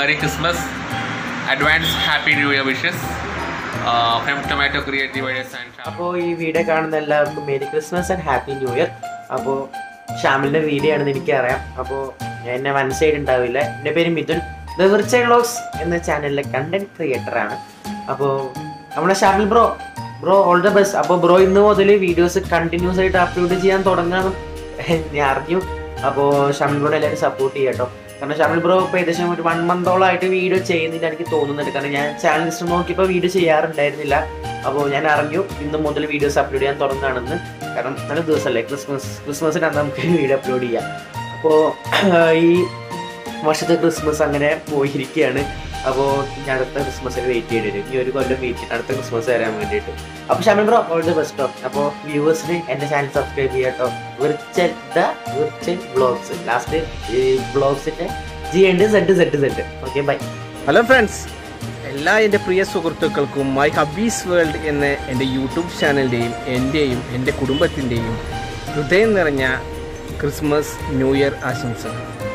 Maria Christmas advance happy new year wishes from Tomato Creative Ideas and അപ്പോൾ ഈ video കാണുന്ന എല്ലാവർക്കും merry Christmas and happy new year അപ്പോൾ ഷാമിലിൻ്റെ video ആണെന്ന് എനിക്കറിയാം അപ്പോൾ എന്നെ മനസ്സിലായിട്ടുണ്ടാവില്ല എൻ്റെ പേര് മിഥുൻ ദ വിർച്ചൽ വ്ളോഗ്സ് എന്ന ചാനലിലെ കണ്ടന്റ് ക്രിയേറ്റർ ആണ് അപ്പോൾ നമ്മുടെ Shamil bro bro all the best അപ്പോൾ ബ്രോ ഇന്ന് മുതൽ വീഡിയോസ് കണ്ടിന്യൂസ് ആയിട്ട് അപ്ലോഡ് ചെയ്യാൻ തുടങ്ങണം ഞാൻ അറിഞ്ഞു അപ്പോൾ ഷാമിൽ ബ്രോയുടെ എല്ലാവരും സപ്പോർട്ട് ചെയ്യട്ടോ കാരണം ഷാമിൽ ബ്രോ ഇപ്പോൾ ഏകദേശം ഒരു വൺ മന്തോളമായിട്ട് വീഡിയോ ചെയ്യുന്നില്ല എനിക്ക് തോന്നുന്നുണ്ട് കാരണം ഞാൻ ചാനൽ ലിസ്റ്റ് നോക്കിയപ്പോൾ വീഡിയോ ചെയ്യാറുണ്ടായിരുന്നില്ല അപ്പോൾ ഞാൻ അറിഞ്ഞു ഇന്ന് മുതൽ വീഡിയോസ് അപ്ലോഡ് ചെയ്യാൻ തുടങ്ങുകയാണെന്ന് കാരണം നല്ല ദിവസമല്ലേ ക്രിസ്മസ് ക്രിസ്മസിനാണ് നമുക്ക് വീഡിയോ അപ്ലോഡ് ചെയ്യാം അപ്പോൾ ഈ വർഷത്തെ ക്രിസ്മസ് അങ്ങനെ പോയിരിക്കുകയാണ് അപ്പോൾ ഇനി അടുത്ത ക്രിസ്മസിന് വെയിറ്റ് ചെയ്യേണ്ടി വരും ഈ ഒരു കൊല്ലം വെയിറ്റ് ചെയ്യണം അടുത്ത ക്രിസ്മസ് വരാൻ വേണ്ടിയിട്ട് അപ്പോൾ Shaman bro all the best അപ്പോൾ വ്യൂവേഴ്സിന് എൻ്റെ ചാനൽ സബ്സ്ക്രൈബ് ചെയ്യാം കേട്ടോ virtual the virtual vlogs last ഈ വ്ളോഗ്സിൻ്റെ ജി ഉണ്ട് Z Z Z okay bye hello friends എല്ലാ എൻ്റെ പ്രിയ സുഹൃത്തുക്കൾക്കും മൈ ഹബീസ് വേൾഡ് എന്ന എൻ്റെ യൂട്യൂബ് ചാനലിൻ്റെയും എൻ്റെയും എൻ്റെ കുടുംബത്തിൻ്റെയും ഹൃദയം നിറഞ്ഞ ക്രിസ്മസ് ന്യൂ ഇയർ ആശംസകൾ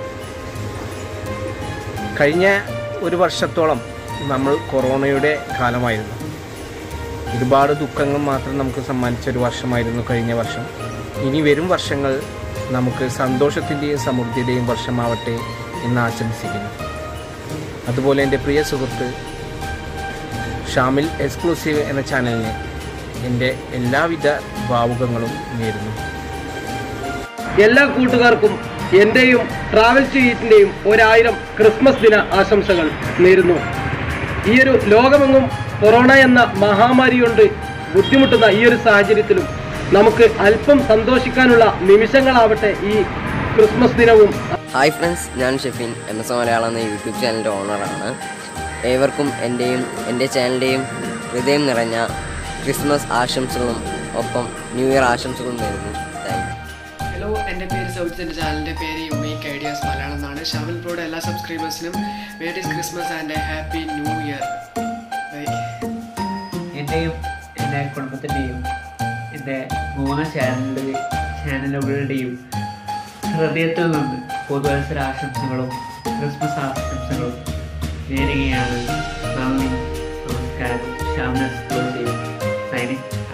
കഴിഞ്ഞ ഒരു വർഷത്തോളം നമ്മൾ കൊറോണയുടെ കാലമായിരുന്നു ഒരുപാട് ദുഃഖങ്ങൾ മാത്രം നമുക്ക് സമ്മാനിച്ച ഒരു വർഷമായിരുന്നു കഴിഞ്ഞ വർഷം ഇനി വരും വർഷങ്ങൾ നമുക്ക് സന്തോഷത്തിൻ്റെയും സമൃദ്ധിയുടെയും വർഷമാവട്ടെ എന്ന് ആശംസിക്കുന്നു അതുപോലെ എൻ്റെ പ്രിയ സുഹൃത്ത് ഷാമിൽ എക്സ്ക്ലൂസീവ് എന്ന ചാനലിന് എൻ്റെ എല്ലാവിധ ഭാവുകങ്ങളും നേരുന്നു എല്ലാ കൂട്ടുകാർക്കും എന്റെയും ട്രാവൽ ചെയ്റ്റിന്റെയും ഒരായിരം ക്രിസ്മസ് ദിന ആശംസകൾ നേരുന്നു ഈ ഒരു ലോകമെങ്ങും കൊറോണ എന്ന മഹാമാരി കൊണ്ട് ബുദ്ധിമുട്ടുന്ന ഈ ഒരു സാഹചര്യത്തിലും നമുക്ക് അല്പം സന്തോഷിക്കാനുള്ള നിമിഷങ്ങളാവട്ടെ ഈ ക്രിസ്മസ് ദിനവും ഹായ് ഫ്രണ്ട്സ് ഞാൻ ഷെഫിൻ എം എസ് മലയാളം എന്ന യൂട്യൂബ് ചാനലിൻ്റെ ഓണറാണ് ഏവർക്കും എൻ്റെയും എൻ്റെ ചാനലിൻ്റെയും ഹൃദയം നിറഞ്ഞ ക്രിസ്മസ് ആശംസകളും ഒപ്പം ന്യൂ ഇയർ ആശംസകളും നേരുന്നു താങ്ക് യു ഹലോ എൻ്റെ പേര് സൗജിത്ത് എൻ്റെ ചാനലിൻ്റെ പേര് യുണീക്ക് ഐഡിയാസ് മലയാളം എന്നാണ് ഷാമിൽ പ്രോയുടെ എല്ലാ സബ്സ്ക്രൈബേഴ്സിനും merry Christmas and happy new year bye എൻ്റെയും എൻ്റെ കുടുംബത്തിൻ്റെയും എൻ്റെ മൂന്ന് ചാനൽ ചാനലുകളുടെയും ഹൃദയത്തിൽ നിന്ന് പുതുവത്സര ആശംസകളും ക്രിസ്മസ് ആശംസകളും നേരുകയാണ് നന്ദി നമസ്കാരം ശ്യാം സൈനിക്